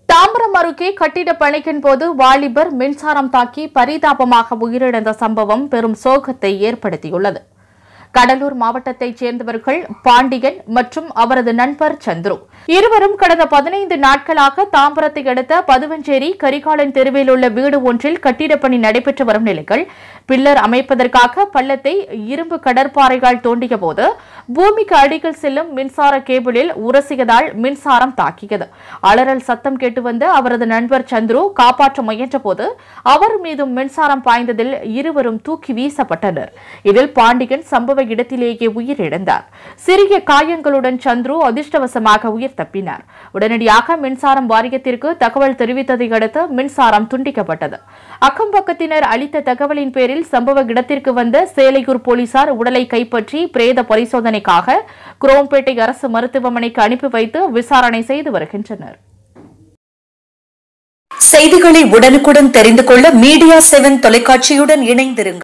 தாம்பரம் அருகே கட்டிட பணிக்கின் போது வாலிபர் மின்சாரம் தாக்கி பரிதாபமாக உயிரிழந்த சம்பவம் பெரும் சோகத்தை ஏற்படுத்தியுள்ளது கடலூர் மாவட்டத்தைச் சேர்ந்தவர்கள் பாண்டியன் மற்றும் அவரது நண்பர் சந்துரு இருவரும் கடந்த பதினைந்து நாட்களாக தாம்பரத்தை அடுத்த பதுவஞ்சேரி கரிகாலன் தெருவில் உள்ள வீடு ஒன்றில் கட்டிடப் பணி நடைபெற்று வரும் நிலையில் பில்லர் அமைப்பதற்காக பள்ளத்தை இரும்பு கடற்பாறைகள் தோண்டிய போது பூமிக்கு அடியில் செல்லும் மின்சார கேபிளில் உரசியதால் மின்சாரம் தாக்கியது அலறல் சத்தம் கேட்டு வந்த அவரது நண்பர் சந்துரு காப்பாற்ற முயன்றபோது அவர் மீதும் மின்சாரம் பாய்ந்ததில் இருவரும் தூக்கி வீசப்பட்டனர் இதில் பாண்டியன் சம்பவ இடத்திலேயே உயிரிழந்தார் சிறிய காயங்களுடன் சந்துரு அதிர்ஷ்டவசமாக உயிர் தப்பினார் உடனடியாக மின்சாரம் வாரியத்திற்கு தகவல் தெரிவித்ததை அடுத்து மின்சாரம் துண்டிக்கப்பட்டது அக்கம் பக்கத்தினர் அளித்த தகவலின் பேரில் சம்பவ இடத்திற்கு வந்த சேலையூர் போலீசார் உடலை கைப்பற்றி பிரேத பரிசோதனைக்காக குரோம்பேட்டை அரசு மருத்துவமனைக்கு அனுப்பி வைத்து விசாரணை செய்து வருகின்றனர் செய்திகளை உடனுக்குடன் தெரிந்து கொள்ள மீடியா செவன் தொலைக்காட்சியுடன் இணைந்திருங்கள்